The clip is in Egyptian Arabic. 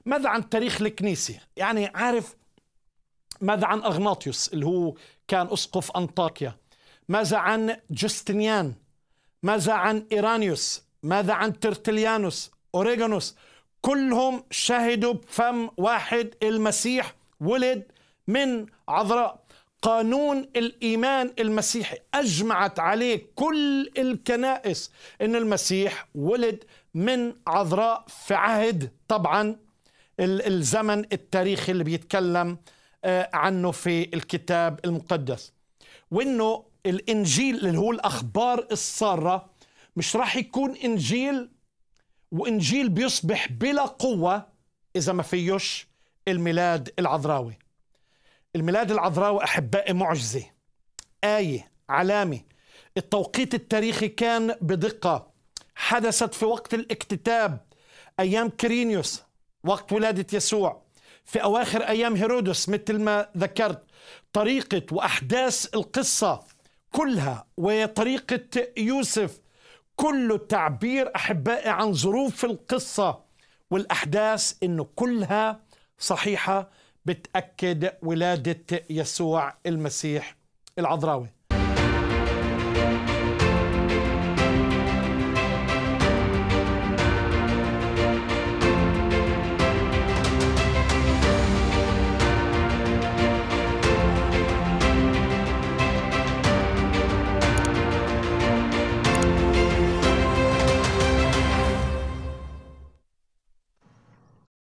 ماذا عن تاريخ الكنيسة يعني عارف ماذا عن أغناطيوس اللي هو كان أسقف أنطاكيا ماذا عن جستنيان ماذا عن إيرانيوس ماذا عن ترتليانوس أوريغانوس كلهم شهدوا بفم واحد المسيح ولد من عذراء قانون الايمان المسيحي اجمعت عليه كل الكنائس ان المسيح ولد من عذراء في عهد طبعا الزمن التاريخي اللي بيتكلم آه، عنه في الكتاب المقدس وانه الانجيل اللي هو الاخبار الساره مش راح يكون انجيل وانجيل بيصبح بلا قوه اذا ما فيش الميلاد العذراوي الميلاد العذراوي احبائي معجزه ايه علامه التوقيت التاريخي كان بدقه حدثت في وقت الاكتتاب ايام كرينيوس وقت ولاده يسوع في اواخر ايام هيرودس مثل ما ذكرت طريقه واحداث القصه كلها وطريقه يوسف كله تعبير احبائي عن ظروف القصه والاحداث انه كلها صحيحه بتاكد ولاده يسوع المسيح العذراوي